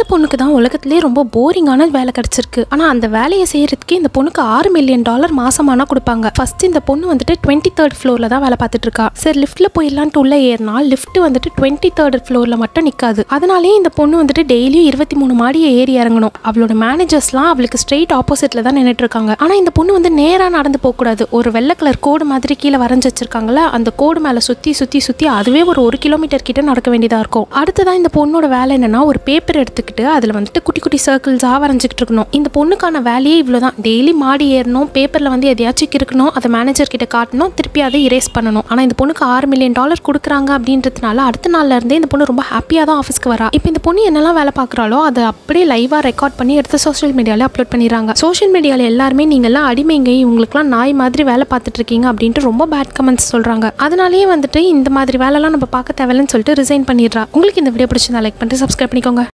பொண்ணுக்கு தான் உலகத்திலே ரொம்ப போரிங்கான வேலை கிடைச்சிருக்கு ஆனா அந்த வேலையை செய்யறதுக்கே இந்த பொண்ணுக்கு ஆறு மில்லியன் டாலர் மாசமானா கொடுப்பாங்க ஃபர்ஸ்ட் இந்த பொண்ணு வந்துட்டு டுவெண்ட்டி தேர்ட் ஃப்ளோர்ல தான் வேலை பார்த்துட்டு இருக்கா சரி லிஃப்ட்ல போயிடலான்ட்டு உள்ள ஏறினா லிஃப்ட் வந்துட்டு டுவெண்ட்டி தேர்ட் ஃப்ளோர்ல மட்டும் நிக்காது அதனாலேயே இந்த பொண்ணு வந்துட்டு டெய்லியும் இருபத்தி மூணு மாடியை ஏறி இறங்கணும் அவளோட மேனேஜர்ஸ்லாம் அவளுக்கு ஸ்ட்ரெயிட் ஆப்போசிட்ல தான் நின்னுட்டு இருக்காங்க ஆனா இந்த பொண்ணு வந்து நேரா நடந்து போக கூடாது ஒரு வெள்ளை கலர் கோடு மாதிரி கீழே வரைஞ்சு வச்சிருக்காங்கல்ல அந்த கோடு மேல சுத்தி சுத்தி சுத்தி அதுவே ஒரு ஒரு கிலோமீட்டர் கிட்ட நடக்க வேண்டியதா இருக்கும் அடுத்ததான் இந்த பொண்ணோட வேலை என்னன்னா ஒரு பேப்பர் எடுத்துக்கிட்டு அதுல வந்துட்டு குட்டி குட்டி சர்க்கிள்ஸா வரைஞ்சிக்கிட்டு இருக்கணும் இந்த பொண்ணுக்கான வேலையே இவ்வளவுதான் டெய்லி மாடி ஏறணும் பேப்பர்ல வந்து எதையாச்சும் கிறுக்கணும் அதை மேனேஜர் கிட்ட காட்டணும் திருப்பி அதை இரேஸ் பண்ணணும் ஆனா இந்த பொண்ணுக்கு ஆறு மில்லியன் டாலர் கொடுக்குறாங்க அப்படின்றதுனால அடுத்த நாள்ல இருந்தே இந்த பொண்ணு ரொம்ப ஹாப்பியா தான் ஆஃபீஸ்க்கு வரா இப்போ இந்த பொண்ணு என்னெல்லாம் வேலை பார்க்குறாளோ அதை அப்படியே லைவா ரெக்கார்ட் பண்ணி எடுத்து சோஷியல் மீடியால அப்லோட் பண்ணிடுறாங்க சோஷியல் மீடியால எல்லாருமே நீங்கெல்லாம் அடிமைங்க உங்களுக்குலாம் நாய் மாதிரி வேலை பார்த்துட்டு இருக்கீங்க அப்படின்ட்டு ரொம்ப பேட் கமெண்ட்ஸ் சொல்றாங்க அதனாலேயே வந்துட்டு இந்த மாதிரி வேலைலாம் நம்ம பார்க்க தேவையில்லைன்னு சொல்லிட்டு ரிசைன் பண்ணிடுறா உங்களுக்கு இந்த வீடியோ பிடிச்சிருந்தா லைக் பண்ணிட்டு சப்ஸ்கிரைப் பண்ணிக்கோங்க